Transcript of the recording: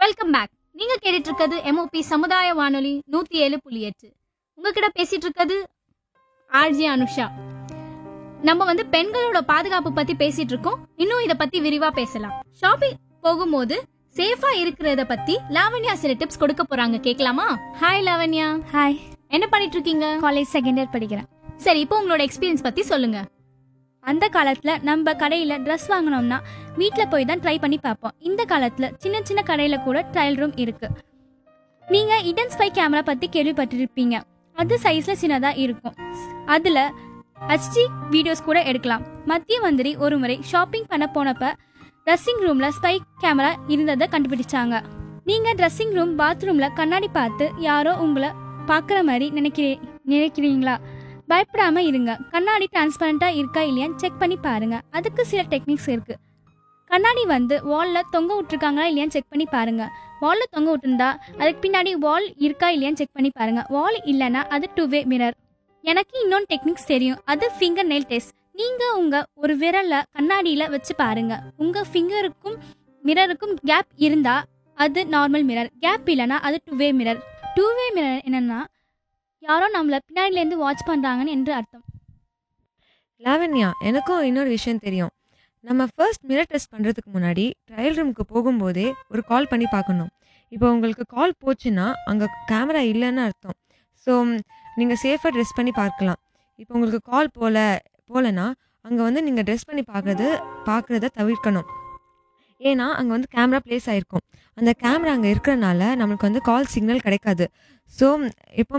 welcome back நீங்க கேட்டுட்டு இருக்கிறது எம்ஓபி சமுதாய வானொலி நூத்தி ஏழு புள்ளி எட்டு உங்ககிட்ட பேசிட்டு இருக்கிறது ஆர்ஜி அனுஷா நம்ம வந்து பெண்களோட பாதுகாப்பு பத்தி பேசிட்டு இருக்கோம் இன்னும் இத பத்தி விரிவா பேசலாம் ஷாப்பிங் போகும்போது சேஃபா இருக்கிறத பத்தி லாவண்யா சில டிப்ஸ் கொடுக்க போறாங்க கேட்கலாமா ஹாய் லாவண்யா ஹாய் என்ன பண்ணிட்டு இருக்கீங்க காலேஜ் செகண்ட் இயர் படிக்கிறேன் சரி இப்போ உங்களோட எக்ஸ்பீரியன்ஸ் பத்தி சொல்லுங்க அந்த காலத்தில் நம்ம கடையில் ட்ரெஸ் வாங்கினோம்னா வீட்டில் போய் தான் ட்ரை பண்ணி பார்ப்போம் இந்த காலத்தில் சின்ன சின்ன கடையில் கூட ட்ரையல் ரூம் இருக்கு நீங்கள் இடன் ஸ்பை கேமரா பற்றி கேள்விப்பட்டிருப்பீங்க அது சைஸில் சின்னதாக இருக்கும் அதில் ஹச்டி வீடியோஸ் கூட எடுக்கலாம் மத்திய மந்திரி ஒரு முறை ஷாப்பிங் பண்ண போனப்ப ட்ரெஸ்ஸிங் ரூமில் ஸ்பை கேமரா இருந்ததை கண்டுபிடிச்சாங்க நீங்கள் ட்ரெஸ்ஸிங் ரூம் பாத்ரூமில் கண்ணாடி பார்த்து யாரோ உங்களை பார்க்குற மாதிரி நினைக்கிறீ நினைக்கிறீங்களா பயப்படாம இருங்க கண்ணாடி டிரான்ஸ்பரண்டா இருக்கா இல்லையான்னு செக் பண்ணி பாருங்க அதுக்கு சில டெக்னிக்ஸ் இருக்கு கண்ணாடி வந்து வால்ல தொங்க விட்டுருக்காங்களா இல்லையான்னு செக் பண்ணி பாருங்க வால்ல தொங்க விட்டுருந்தா அதுக்கு பின்னாடி வால் இருக்கா இல்லையான்னு செக் பண்ணி பாருங்க வால் இல்லைன்னா அது டூ வே மிரர் எனக்கு இன்னொன்று டெக்னிக்ஸ் தெரியும் அது ஃபிங்கர் நெயில் டெஸ்ட் நீங்க உங்க ஒரு விரலை கண்ணாடியில வச்சு பாருங்க உங்க ஃபிங்கருக்கும் மிரருக்கும் கேப் இருந்தா அது நார்மல் மிரர் கேப் இல்லைன்னா அது two way mirror two way mirror என்னன்னா யாரோ நம்மள பின்னாடிலேருந்து வாட்ச் பண்றாங்கன்னு என்று அர்த்தம் லாவண்யா எனக்கும் இன்னொரு விஷயம் தெரியும் நம்ம ஃபர்ஸ்ட் மிரர் டெஸ்ட் பண்ணுறதுக்கு முன்னாடி ட்ரையல் ரூமுக்கு போகும்போதே ஒரு கால் பண்ணி பார்க்கணும் இப்போ உங்களுக்கு கால் போச்சுன்னா அங்கே கேமரா இல்லைன்னு அர்த்தம் ஸோ நீங்கள் சேஃபாக ட்ரெஸ் பண்ணி பார்க்கலாம் இப்போ உங்களுக்கு கால் போல போகலன்னா அங்கே வந்து நீங்கள் ட்ரெஸ் பண்ணி பார்க்குறது பார்க்குறத தவிர்க்கணும் ஏன்னா அங்கே வந்து கேமரா ப்ளேஸ் ஆகிருக்கும் அந்த கேமரா அங்கே இருக்கிறனால நம்மளுக்கு வந்து கால் சிக்னல் கிடைக்காது ஸோ இப்போ